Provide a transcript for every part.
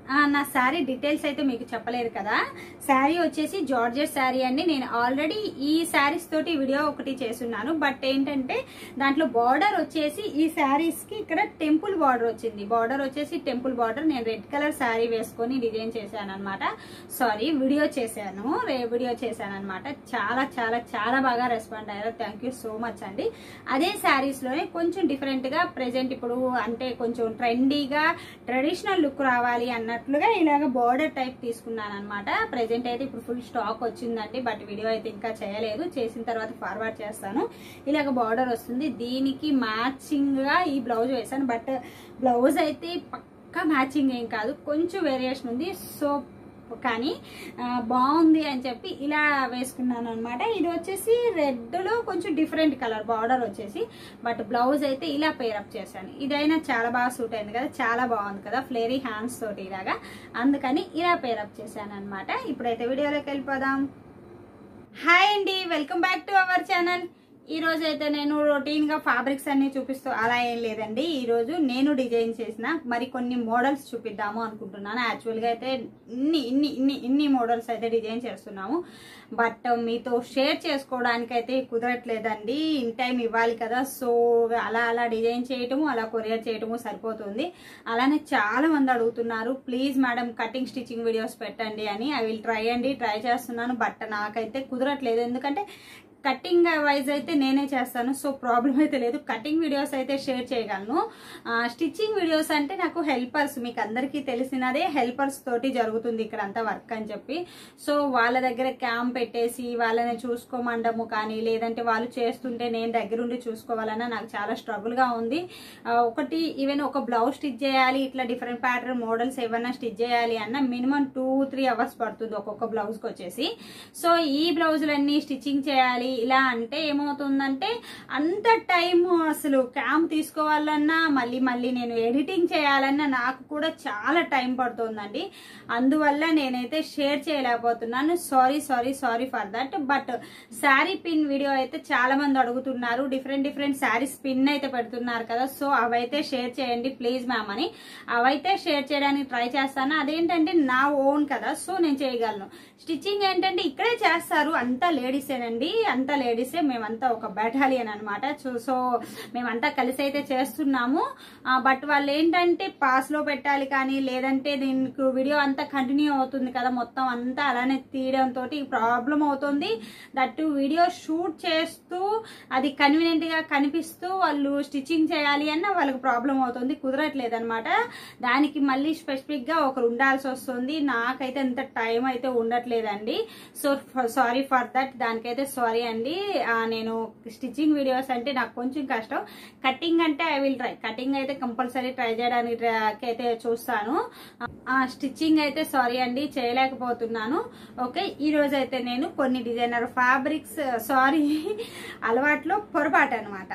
ఆ, నా శారీ డీటెయిల్స్ అయితే మీకు చెప్పలేదు కదా శారీ వచ్చేసి జార్జెట్ శారీ అండి నేను ఆల్రెడీ ఈ శారీస్ తోటి వీడియో ఒకటి చేస్తున్నాను బట్ ఏంటంటే దాంట్లో బార్డర్ వచ్చేసి ఈ శారీస్ కి ఇక్కడ టెంపుల్ బార్డర్ వచ్చింది బార్డర్ వచ్చేసి టెంపుల్ బార్డర్ నేను రెడ్ కలర్ శారీ వేసుకొని డిజైన్ చేశాను అనమాట సారీ వీడియో చేశాను రే వీడియో చేశాను అనమాట చాలా చాలా చాలా బాగా రెస్పాండ్ అయ్యారు థ్యాంక్ యూ సో మచ్ అండి అదే శారీస్ లోనే కొంచెం డిఫరెంట్ గా ప్రెసెంట్ ఇప్పుడు అంటే కొంచెం ట్రెండీగా ట్రెడిషనల్ లుక్ రావాలి అన్నట్లుగా ఇలాగ బార్డర్ టైప్ తీసుకున్నాను అనమాట ప్రెసెంట్ అయితే ఇప్పుడు ఫుల్ స్టాక్ వచ్చిందండి బట్ వీడియో అయితే ఇంకా చేయలేదు చేసిన తర్వాత ఫార్వర్డ్ చేస్తాను ఇలాగ బార్డర్ వస్తుంది దీనికి మ్యాచింగ్ గా ఈ బ్లౌజ్ వేసాను బట్ బ్లౌజ్ అయితే పక్కా మ్యాచింగ్ ఏం కాదు కొంచెం వేరియేషన్ ఉంది సో కానీ ఆ, బాగుంది అని చెప్పి ఇలా వేసుకున్నాను అనమాట ఇది వచ్చేసి రెడ్ లో కొంచెం డిఫరెంట్ కలర్ బార్డర్ వచ్చేసి బట్ బ్లౌజ్ అయితే ఇలా పేరప్ చేశాను ఇదైనా చాలా బాగా సూట్ అయింది కదా చాలా బాగుంది కదా ఫ్లేరీ హ్యాండ్స్ తోటి ఇలాగా అందుకని ఇలా పేరప్ చేశాను అనమాట ఇప్పుడైతే వీడియోలోకి వెళ్ళిపోదాం హాయ్ అండి welcome back to our channel ఈ రోజు అయితే నేను రొటీన్ గా ఫ్యాబ్రిక్స్ అన్ని చూపిస్తూ అలా ఏం లేదండి ఈ రోజు నేను డిజైన్ చేసిన మరి కొన్ని మోడల్స్ చూపిద్దాము అనుకుంటున్నాను యాక్చువల్ గా అయితే ఇన్ని ఇన్ని ఇన్ని ఇన్ని మోడల్స్ అయితే డిజైన్ చేస్తున్నాము బట్ మీతో షేర్ చేసుకోవడానికి అయితే కుదరట్లేదండి ఇన్ టైం ఇవ్వాలి కదా సో అలా అలా డిజైన్ చేయటము అలా కొరియర్ చేయటము సరిపోతుంది అలానే చాలా మంది అడుగుతున్నారు please madam cutting stitching videos పెట్టండి అని ఐ విల్ ట్రై అండి ట్రై చేస్తున్నాను బట్ నాకైతే కుదరట్లేదు ఎందుకంటే కటింగ్ వైజ్ అయితే నేనే చేస్తాను సో ప్రాబ్లం అయితే లేదు కటింగ్ వీడియోస్ అయితే షేర్ చేయగలను స్టిచ్చింగ్ వీడియోస్ అంటే నాకు హెల్పర్స్ మీకు అందరికీ తెలిసినదే హెల్పర్స్ తోటి జరుగుతుంది ఇక్కడ అంతా వర్క్ అని చెప్పి సో వాళ్ళ దగ్గర క్యాంప్ పెట్టేసి వాళ్ళని చూసుకోమండము కానీ లేదంటే వాళ్ళు చేస్తుంటే నేను దగ్గరుండి చూసుకోవాలన్నా నాకు చాలా స్ట్రగుల్ గా ఉంది ఆ, ఒకటి ఈవెన్ ఒక బ్లౌజ్ స్టిచ్ చేయాలి ఇట్లా డిఫరెంట్ ప్యాటర్న్ మోడల్స్ ఏమన్నా స్టిచ్ చేయాలి అన్న మినిమం టూ త్రీ అవర్స్ పడుతుంది ఒక్కొక్క బ్లౌజ్ కి వచ్చేసి సో ఈ బ్లౌజులన్నీ స్టిచ్చింగ్ చేయాలి ఇలా అంటే ఏమవుతుందంటే అంత టైం అసలు క్యాంప్ తీసుకోవాలన్నా మళ్ళీ మళ్ళీ నేను ఎడిటింగ్ చేయాలన్నా నాకు కూడా చాలా టైం పడుతుందండి అందువల్ల నేనైతే షేర్ చేయలేకపోతున్నాను sorry sorry sorry for that but sari pin video అయితే చాలా మంది అడుగుతున్నారు డిఫరెంట్ డిఫరెంట్ శారీస్ పిన్ అయితే పెడుతున్నారు కదా సో అవైతే షేర్ చేయండి ప్లీజ్ మ్యామ్ అని అవైతే షేర్ చేయడానికి ట్రై చేస్తాను అదేంటంటే నా ఓన్ కదా సో నేను చేయగలను స్టిచ్చింగ్ ఏంటంటే ఇక్కడే చేస్తారు అంతా లేడీసేనండి అంతా లేడీసే మేమంతా ఒక బెటాలియన్ అనమాట సో మేమంతా కలిసి అయితే చేస్తున్నాము బట్ వాళ్ళు ఏంటంటే పాస్ లో పెట్టాలి కానీ లేదంటే దీనికి వీడియో అంతా కంటిన్యూ అవుతుంది కదా మొత్తం అంతా అలానే తీయడం తోటి ప్రాబ్లం అవుతుంది దట్టు వీడియో షూట్ చేస్తూ అది కన్వీనియంట్ గా కనిపిస్తూ వాళ్ళు స్టిచ్చింగ్ చేయాలి అన్న వాళ్ళకి ప్రాబ్లం అవుతుంది కుదరట్లేదు అనమాట దానికి మళ్ళీ స్పెసిఫిక్ గా ఒకరు ఉండాల్సి వస్తుంది నాకైతే అంత టైం అయితే ఉండట్లేదండి సో సారీ ఫర్ దట్ దానికైతే సారీ అండి ఆ, నేను స్టిచ్చింగ్ వీడియోస్ అంటే నాకు కొంచెం కష్టం కటింగ్ అంటే ఐ విల్ ట్రై కటింగ్ అయితే కంపల్సరీ ట్రై చేయడానికి try- అయితే చూస్తాను ఆ స్టిచ్చింగ్ అయితే సారీ అండి చేయలేకపోతున్నాను ఓకే ఈ రోజు అయితే నేను కొన్ని డిజైనర్ ఫ్యాబ్రిక్స్ సారీ అలవాట్లో పొరపాటు అనమాట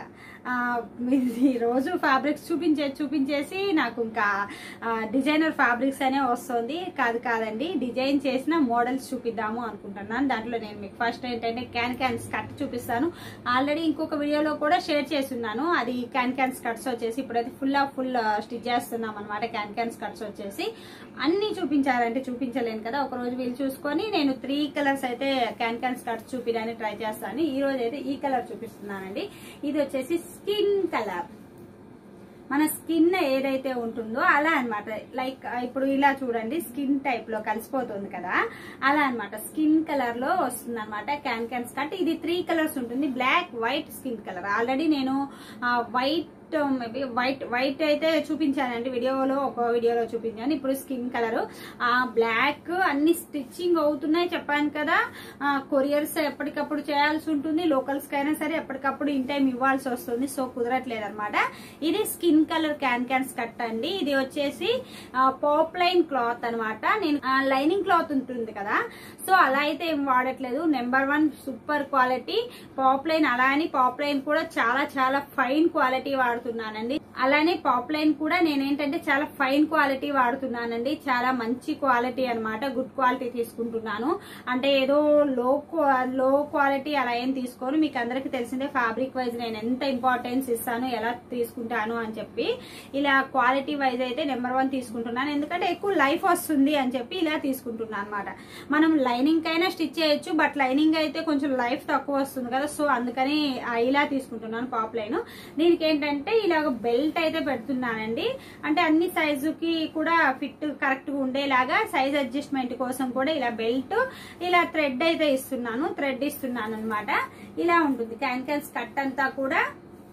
ఈ రోజు ఫ్యాబ్రిక్స్ చూపించే చూపించేసి నాకు ఇంకా డిజైనర్ ఫ్యాబ్రిక్స్ అనే వస్తుంది కాదు కాదండి డిజైన్ చేసిన మోడల్స్ చూపిద్దాము అనుకుంటున్నాను దాంట్లో నేను మీకు ఫస్ట్ ఏంటంటే క్యాన్ క్యాన్ స్కర్ట్ చూపిస్తాను ఆల్రెడీ ఇంకొక వీడియోలో కూడా షేర్ చేస్తున్నాను అది క్యాన్ క్యాన్ స్కర్ట్స్ వచ్చేసి ఇప్పుడైతే ఫుల్ ఆఫ్ ఫుల్ స్టిచ్ చేస్తున్నాం అనమాట క్యాన్ క్యాన్ స్కర్ట్స్ వచ్చేసి అన్ని చూపించాలంటే చూపించలేను కదా ఒక రోజు వీళ్ళు చూసుకొని నేను త్రీ కలర్స్ అయితే క్యాన్ క్యాన్ స్కర్ట్స్ చూపించడానికి ట్రై చేస్తాను ఈ రోజు అయితే ఈ కలర్ చూపిస్తున్నానండి ఇది వచ్చేసి స్కిన్ కలర్ మన స్కిన్ ఏదైతే ఉంటుందో అలా అన్నమాట లైక్ ఇప్పుడు ఇలా చూడండి స్కిన్ టైప్ లో కలిసిపోతుంది కదా అలా అన్నమాట స్కిన్ కలర్ లో వస్తుంది అనమాట క్యాన్ క్యాన్ స్కర్ట్ ఇది త్రీ కలర్స్ ఉంటుంది black white skin colour already నేను వైట్ మేబీ వైట్ వైట్ అయితే చూపించానండి వీడియోలో ఒక వీడియోలో చూపించాను ఇప్పుడు స్కిన్ కలర్ ఆ బ్లాక్ అన్ని స్టిచ్చింగ్ అవుతున్నాయి చెప్పాను కదా కొరియర్స్ ఎప్పటికప్పుడు చేయాల్సి ఉంటుంది లోకల్స్ కైనా సరే ఎప్పటికప్పుడు ఇన్ టైం ఇవ్వాల్సి వస్తుంది సో కుదరట్లేదు అనమాట ఇది skin colour can can skirt అండి ఇది వచ్చేసి పాప్ లైన్ క్లాత్ అనమాట నేను లైనింగ్ క్లాత్ ఉంటుంది కదా సో అలా అయితే ఏం వాడట్లేదు number one super quality poplin అలా అని పాప్ లైన్ కూడా చాలా చాలా ఫైన్ క్వాలిటీ వాడుతున్నానండి అలానే పాప్ లైన్ కూడా నేనేంటంటే చాలా ఫైన్ క్వాలిటీ వాడుతున్నానండి చాలా మంచి క్వాలిటీ అన్నమాట గుడ్ క్వాలిటీ తీసుకుంటున్నాను అంటే ఏదో లో లో క్వాలిటీ అలా ఏం తీసుకోను మీకు అందరికీ తెలిసిందే ఫ్యాబ్రిక్ వైజ్ నేను ఎంత ఇంపార్టెన్స్ ఇస్తాను ఎలా తీసుకుంటాను అని చెప్పి ఇలా క్వాలిటీ వైజ్ అయితే నెంబర్ వన్ తీసుకుంటున్నాను ఎందుకంటే ఎక్కువ లైఫ్ వస్తుంది అని చెప్పి ఇలా తీసుకుంటున్నాను అనమాట మనం లైనింగ్ కైనా స్టిచ్ చేయొచ్చు బట్ లైనింగ్ అయితే కొంచెం లైఫ్ తక్కువ వస్తుంది కదా సో అందుకని ఆ ఇలా తీసుకుంటున్నాను పాప్ లైన్ దీనికి ఏంటంటే ఇలాగ బెల్ట్ అయితే పెడుతున్నానండి అంటే అన్ని సైజుకి కూడా ఫిట్ కరెక్ట్ గా ఉండేలాగా సైజ్ అడ్జస్ట్మెంట్ కోసం కూడా ఇలా బెల్ట్ ఇలా థ్రెడ్ అయితే ఇస్తున్నాను థ్రెడ్ ఇస్తున్నాను అనమాట ఇలా ఉంటుంది క్యాన్కన్స్ కట్ అంతా కూడా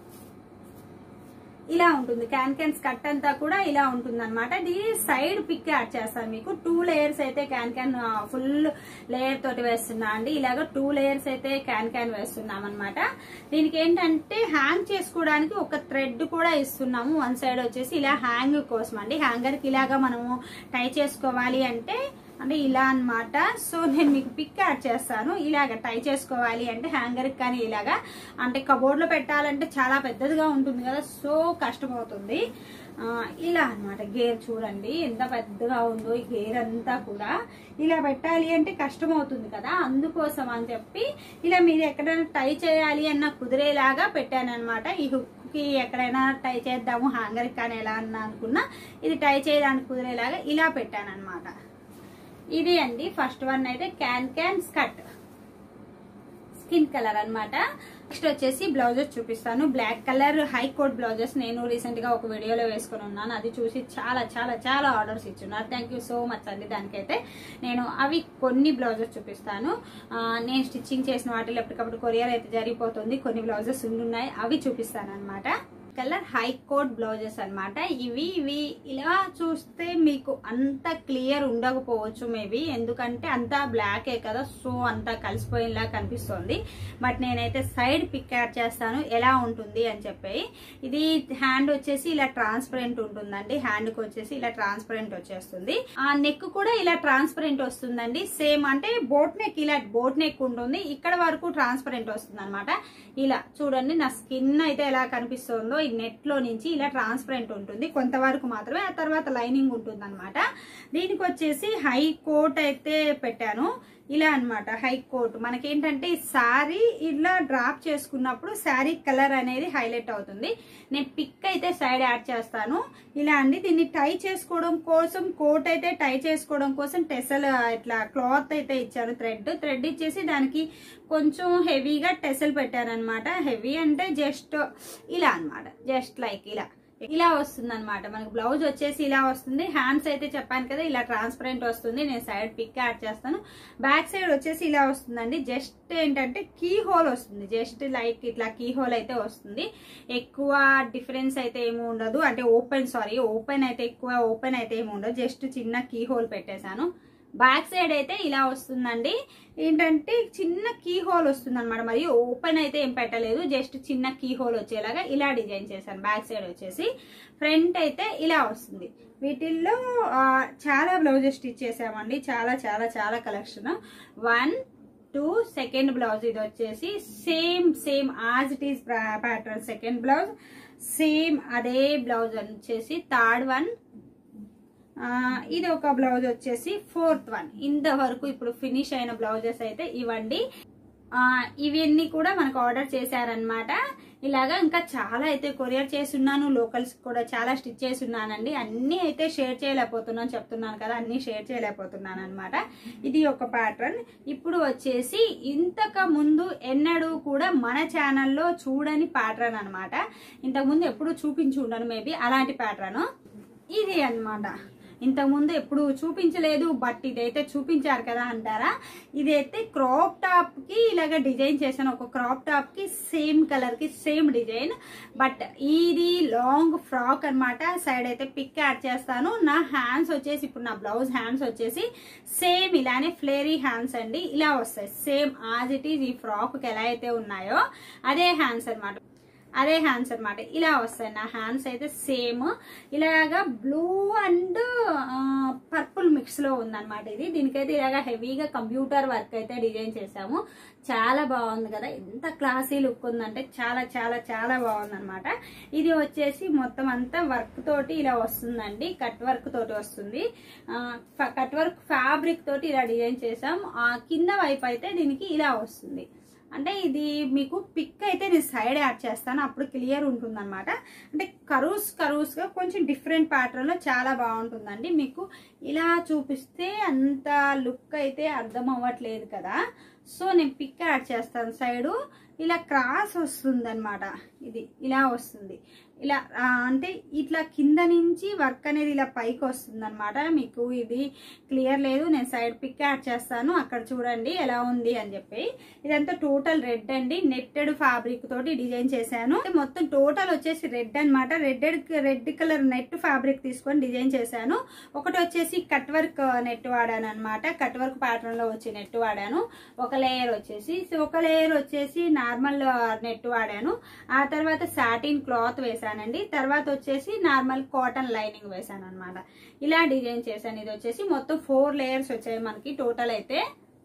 ఇలా ఉంటుంది క్యాన్ క్యాన్స్ కట్ అంతా కూడా ఇలా ఉంటుంది అనమాట ఇది సైడ్ పిక్ యాడ్ చేస్తాను మీకు టూ లేయర్స్ అయితే క్యాన్ క్యాన్ ఫుల్ లేయర్ తోటి వేస్తున్నా అండి ఇలాగ టూ లేయర్స్ అయితే క్యాన్ క్యాన్ వేస్తున్నాం అనమాట దీనికి ఏంటంటే హ్యాంగ్ చేసుకోవడానికి ఒక థ్రెడ్ కూడా ఇస్తున్నాము వన్ సైడ్ వచ్చేసి ఇలా హ్యాంగ్ కోసం అండి హ్యాంగర్ కి ఇలాగా మనము టై చేసుకోవాలి అంటే అంటే ఇలా అన్నమాట సో నేను మీకు పిక్ యాడ్ చేస్తాను ఇలాగ టై చేసుకోవాలి అంటే హ్యాంగర్ కానీ ఇలాగా అంటే కబోర్డ్ లో పెట్టాలంటే చాలా పెద్దదిగా ఉంటుంది కదా సో కష్టం అవుతుంది ఆ, ఇలా అన్నమాట గేర్ చూడండి ఎంత పెద్దగా ఉందో ఈ గేర్ అంతా కూడా ఇలా పెట్టాలి అంటే కష్టం అవుతుంది కదా అందుకోసం అని చెప్పి ఇలా మీరు ఎక్కడైనా టై చేయాలి అన్న కుదిరేలాగా పెట్టాను అనమాట ఈ హుక్ కి ఎక్కడైనా టై చేద్దాము హ్యాంగర్ కానీ ఎలా అన్నా అనుకున్నా ఇది టై చేయడానికి కుదిరేలాగా ఇలా పెట్టాను అనమాట ఇది అండి ఫస్ట్ వన్ అయితే can can skirt skin colour అన్నమాట నెక్స్ట్ వచ్చేసి బ్లౌజెస్ చూపిస్తాను black colour high coat blouses నేను రీసెంట్ గా ఒక వీడియోలో వేసుకొని ఉన్నాను అది చూసి చాలా చాలా చాలా ఆర్డర్స్ ఇచ్చున్నారు థ్యాంక్ యూ సో మచ్ అండి దానికైతే నేను అవి కొన్ని బ్లౌజెస్ చూపిస్తాను ఆ, నేను స్టిచ్చింగ్ చేసిన వాటిలో ఎప్పటికప్పుడు కొరియర్ అయితే జరిగిపోతుంది కొన్ని బ్లౌజెస్ ఉన్నాయి అవి చూపిస్తాను అనమాట కలర్ హై కోట్ బ్లౌజెస్ అన్నమాట ఇవి ఇవి ఇలా చూస్తే మీకు అంత క్లియర్ ఉండకపోవచ్చు మేబీ ఎందుకంటే అంతా బ్లాకే కదా సో అంతా కలిసిపోయేలా కనిపిస్తుంది బట్ నేనైతే సైడ్ పిక్ యాడ్ చేస్తాను ఎలా ఉంటుంది అని చెప్పి ఇది హ్యాండ్ వచ్చేసి ఇలా ట్రాన్స్పరెంట్ ఉంటుందండి హ్యాండ్ కి వచ్చేసి ఇలా ట్రాన్స్పరెంట్ వచ్చేస్తుంది ఆ నెక్ కూడా ఇలా ట్రాన్స్పరెంట్ వస్తుందండి సేమ్ అంటే బోట్ నెక్ ఇలా బోట్ నెక్ ఉంటుంది ఇక్కడ వరకు ట్రాన్స్పరెంట్ వస్తుంది అనమాట ఇలా చూడండి నా స్కిన్ అయితే ఎలా కనిపిస్తుందో ఈ నెట్ లో నుంచి ఇలా ట్రాన్స్పరెంట్ ఉంటుంది కొంతవరకు మాత్రమే ఆ తర్వాత లైనింగ్ ఉంటుంది అనమాట దీనికి వచ్చేసి హై కోట్ అయితే పెట్టాను ఇలా అన్నమాట హై కోట్ మనకేంటంటే ఈ శారీ ఇలా డ్రాప్ చేసుకున్నప్పుడు శారీ కలర్ అనేది హైలైట్ అవుతుంది నేను పిక్ అయితే సైడ్ యాడ్ చేస్తాను ఇలా అండి దీన్ని టై చేసుకోవడం కోసం కోట్ అయితే టై చేసుకోవడం కోసం టెసల్ ఇట్లా క్లాత్ అయితే ఇచ్చాను థ్రెడ్ థ్రెడ్ ఇచ్చేసి దానికి కొంచెం హెవీగా టెసల్ పెట్టాను అనమాట హెవీ అంటే జస్ట్ ఇలా అన్నమాట జస్ట్ లైక్ ఇలా ఇలా వస్తుంది అనమాట మనకి బ్లౌజ్ వచ్చేసి ఇలా వస్తుంది హ్యాండ్స్ అయితే చెప్పాను కదా ఇలా ట్రాన్స్పరెంట్ వస్తుంది నేను సైడ్ పిక్ యాడ్ చేస్తాను బ్యాక్ సైడ్ వచ్చేసి ఇలా వస్తుందండి జస్ట్ ఏంటంటే కీ హోల్ వస్తుంది జస్ట్ లైక్ ఇట్లా కీ హోల్ అయితే వస్తుంది ఎక్కువ డిఫరెన్స్ అయితే ఏమి ఉండదు అంటే ఓపెన్ సారీ ఓపెన్ అయితే ఎక్కువ ఓపెన్ అయితే ఏమి ఉండదు జస్ట్ చిన్న కీ హోల్ పెట్టేశాను బ్యాక్ సైడ్ అయితే ఇలా వస్తుందండి ఏంటంటే చిన్న కీ హోల్ వస్తుంది అనమాట మరి ఓపెన్ అయితే ఏం పెట్టలేదు జస్ట్ చిన్న కీ హోల్ వచ్చేలాగా ఇలా డిజైన్ చేశాను బ్యాక్ సైడ్ వచ్చేసి ఫ్రంట్ అయితే ఇలా వస్తుంది వీటిల్లో ఆ, చాలా బ్లౌజెస్ స్టిచ్ చేసామండి చాలా చాలా చాలా collection one two second blouse ఇది వచ్చేసి same same as it is pattern second blouse same అదే బ్లౌజ్ వచ్చేసి థర్డ్ వన్ ఆ, ఇది ఒక బ్లౌజ్ వచ్చేసి ఫోర్త్ వన్ ఇంతవరకు ఇప్పుడు ఫినిష్ అయిన బ్లౌజెస్ అయితే ఇవ్వండి ఆ, ఇవన్నీ కూడా మనకు ఆర్డర్ చేశారనమాట ఇలాగా ఇంకా చాలా అయితే కొరియర్ చేస్తున్నాను లోకల్స్ కూడా చాలా స్టిచ్ చేస్తున్నానండి అన్ని అయితే షేర్ చేయలేకపోతున్నాను చెప్తున్నాను కదా అన్ని షేర్ చేయలేకపోతున్నాను అనమాట ఇది ఒక ప్యాటర్న్ ఇప్పుడు వచ్చేసి ఇంతకు ముందు ఎన్నడూ కూడా మన ఛానల్లో చూడని ప్యాటర్న్ అనమాట ఇంతకు ముందు ఎప్పుడు చూపించి ఉండను మేబీ అలాంటి ప్యాటర్న్ ఇది అన్నమాట ఇంతకుముందు ఎప్పుడు చూపించలేదు బట్ ఇదైతే చూపించారు కదా అంటారా ఇదైతే క్రాప్ టాప్ కి ఇలాగ డిజైన్ చేశాను ఒక క్రాప్ టాప్ కి సేమ్ కలర్ కి సేమ్ డిజైన్ బట్ ఇది లాంగ్ ఫ్రాక్ అన్నమాట సైడ్ అయితే పిక్ యాడ్ చేస్తాను నా హ్యాండ్స్ వచ్చేసి ఇప్పుడు నా బ్లౌజ్ హ్యాండ్స్ వచ్చేసి సేమ్ ఇలానే ఫ్లేరీ హ్యాండ్స్ అండి ఇలా వస్తాయి సేమ్ యాజ్ ఇట్ ఈజ్ ఈ ఫ్రాక్ కి ఎలా అయితే ఉన్నాయో అదే హ్యాండ్స్ అన్నమాట అదే హ్యాండ్స్ అన్నమాట ఇలా వస్తాయి నా హ్యాండ్స్ అయితే సేమ్ ఇలాగా blue and purple mix types లో ఉందన్నమాట ఇది దీనికైతే ఇలాగా హెవీగా కంప్యూటర్ వర్క్ అయితే డిజైన్ చేసాము చాలా బాగుంది కదా ఎంత క్లాసీ లుక్ ఉందంటే చాలా చాలా చాలా బాగుంది అనమాట ఇది వచ్చేసి మొత్తం అంతా వర్క్ తోటి ఇలా వస్తుందండి కట్ వర్క్ తోటి వస్తుంది కట్ వర్క్ ఫ్యాబ్రిక్ తోటి ఇలా డిజైన్ చేసాం ఆ కింద వైపు అయితే దీనికి ఇలా వస్తుంది అంటే ఇది మీకు పిక్ అయితే నేను సైడ్ యాడ్ చేస్తాను అప్పుడు క్లియర్ ఉంటుంది అనమాట అంటే కరూస్ కరూస్గా కొంచెం డిఫరెంట్ ప్యాటర్న్లో చాలా బాగుంటుందండి మీకు ఇలా చూపిస్తే అంత లుక్ అయితే అర్థం అవ్వట్లేదు కదా సో నేను పిక్ యాడ్ చేస్తాను సైడు ఇలా క్రాస్ వస్తుంది అనమాట ఇది ఇలా వస్తుంది ఇలా ఆ, అంటే ఇట్లా కింద నుంచి వర్క్ అనేది ఇలా పైకి వస్తుంది అనమాట మీకు ఇది క్లియర్ లేదు నేను సైడ్ పిక్ యాడ్ చేస్తాను అక్కడ చూడండి ఎలా ఉంది అని చెప్పి ఇదంతా టోటల్ రెడ్ అండి నెట్టెడ్ ఫ్యాబ్రిక్ తోటి డిజైన్ చేశాను మొత్తం టోటల్ వచ్చేసి రెడ్ అనమాట red red colour net fabric తీసుకొని డిజైన్ చేశాను ఒకటి వచ్చేసి కట్ వర్క్ నెట్ వాడాను అనమాట కట్ వర్క్ ప్యాటర్న్ లో వచ్చి నెట్ వాడాను ఒక లేయర్ వచ్చేసి సో ఒక లేయర్ వచ్చేసి నార్మల్ నెట్ వాడాను ఆ తర్వాత సాటిన్ క్లాత్ వేసానండి తర్వాత వచ్చేసి నార్మల్ కాటన్ లైనింగ్ వేసాను అనమాట ఇలా డిజైన్ చేశాను ఇది వచ్చేసి మొత్తం ఫోర్ లేయర్స్ వచ్చాయి మనకి టోటల్ అయితే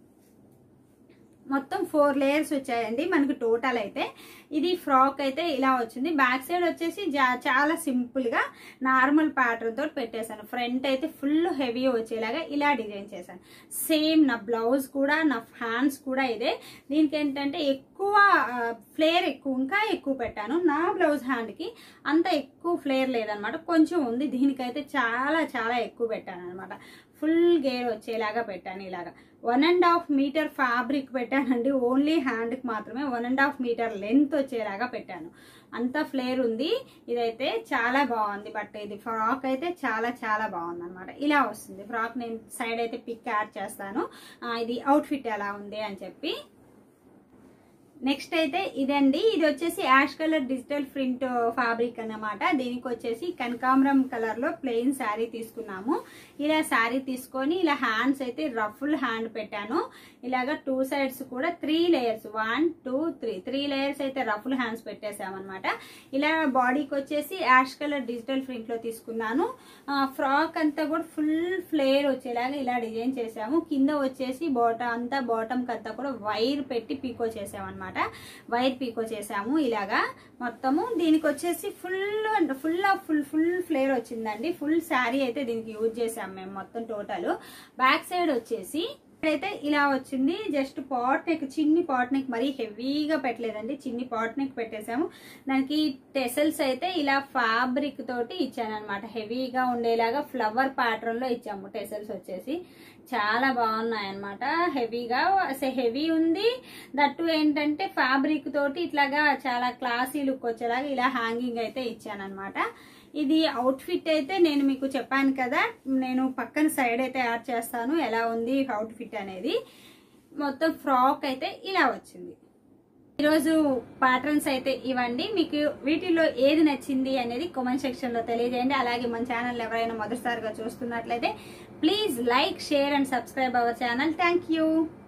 మొత్తం ఫోర్ లేయర్స్ వచ్చాయండి మనకి టోటల్ అయితే ఇది ఫ్రాక్ అయితే ఇలా వచ్చింది బ్యాక్ సైడ్ వచ్చేసి జా- చాలా సింపుల్ గా నార్మల్ ప్యాటర్న్ తోటి పెట్టేశాను ఫ్రంట్ అయితే ఫుల్ హెవీ వచ్చేలాగా ఇలా డిజైన్ చేశాను సేమ్ నా బ్లౌజ్ కూడా నా హ్యాండ్స్ కూడా ఇదే దీనికి ఏంటంటే ఎక్కువ ఫ్లేర్ ఎక్కువ ఇంకా ఎక్కువ పెట్టాను నా బ్లౌజ్ హ్యాండ్ కి అంత ఎక్కువ ఫ్లేర్ లేదనమాట కొంచెం ఉంది దీనికైతే చాలా చాలా ఎక్కువ పెట్టాను అనమాట ఫుల్ గేర్ వచ్చేలాగా పెట్టాను ఇలాగా one and half metre fabric పెట్టానండి ఓన్లీ హ్యాండ్కి మాత్రమే one and half metre length వచ్చేలాగా పెట్టాను అంత ఫ్లేర్ ఉంది ఇదైతే చాలా బాగుంది బట్ ఇది ఫ్రాక్ అయితే చాలా చాలా బాగుంది అనమాట ఇలా వస్తుంది ఫ్రాక్ నేను సైడ్ అయితే పిక్ యాడ్ చేస్తాను ఆ, ఇది అవుట్ఫిట్ ఎలా ఉంది అని చెప్పి నెక్స్ట్ అయితే ఇదండి ఇది వచ్చేసి ash colour digital print fabric అన్నమాట దీనికి వచ్చేసి కనకాంబరం కలర్ లో ప్లెయిన్ శారీ తీసుకున్నాము ఇలా శారీ తీసుకొని ఇలా హ్యాండ్స్ అయితే రఫుల్ హ్యాండ్ పెట్టాను ఇలాగా టూ సైడ్స్ కూడా three layers one two three three layers అయితే రఫుల్ హ్యాండ్స్ పెట్టేసామన్నమాట ఇలా బాడీకి వచ్చేసి యాష్ కలర్ డిజిటల్ ప్రింట్ లో తీసుకున్నాను ఫ్రాక్ అంతా కూడా ఫుల్ ఫ్లేర్ వచ్చేలాగా ఇలా డిజైన్ చేసాము కింద వచ్చేసి బాటమ్ అంతా బాటమ్ అంతా కూడా వైర్ పెట్టి పీకో చేసామన్నమాట వైర్ పీకో చేసాము ఇలాగా మొత్తము దీనికి వచ్చేసి full full of full full flare వచ్చిందండి ఫుల్ శారీ అయితే దీనికి యూజ్ చేసాము మేము మొత్తం టోటల్ బ్యాక్ సైడ్ వచ్చేసి ఇక్కడైతే ఇలా వచ్చింది జస్ట్ పాట్ నెక్ చిన్ని పాట్ నెక్ మరీ హెవీగా పెట్టలేదండి చిన్ని పాట్ నెక్ పెట్టేసాము దానికి టెసల్స్ అయితే ఇలా ఫ్యాబ్రిక్ తోటి ఇచ్చాను అనమాట హెవీగా ఉండేలాగా ఫ్లవర్ ప్యాటర్న్ లో ఇచ్చాము టెసల్స్ వచ్చేసి చాలా బాగున్నాయి అనమాట హెవీగా అసలు హెవీ ఉంది దట్టు ఏంటంటే ఫ్యాబ్రిక్ తోటి ఇట్లాగా చాలా క్లాసీ లుక్ వచ్చేలాగా ఇలా హ్యాంగింగ్ అయితే ఇచ్చాను అనమాట ఇది అవుట్ఫిట్ అయితే నేను మీకు చెప్పాను కదా నేను పక్కన సైడ్ అయితే యాడ్ చేస్తాను ఎలా ఉంది అవుట్ఫిట్ అనేది మొత్తం ఫ్రాక్ అయితే ఇలా వచ్చింది ఈరోజు ప్యాటర్న్స్ అయితే ఇవ్వండి మీకు వీటిలో ఏది నచ్చింది అనేది కామెంట్ సెక్షన్ లో తెలియజేయండి అలాగే మన ఛానల్ ఎవరైనా మొదటిసారిగా చూస్తున్నట్లయితే please like share and subscribe our channel thank you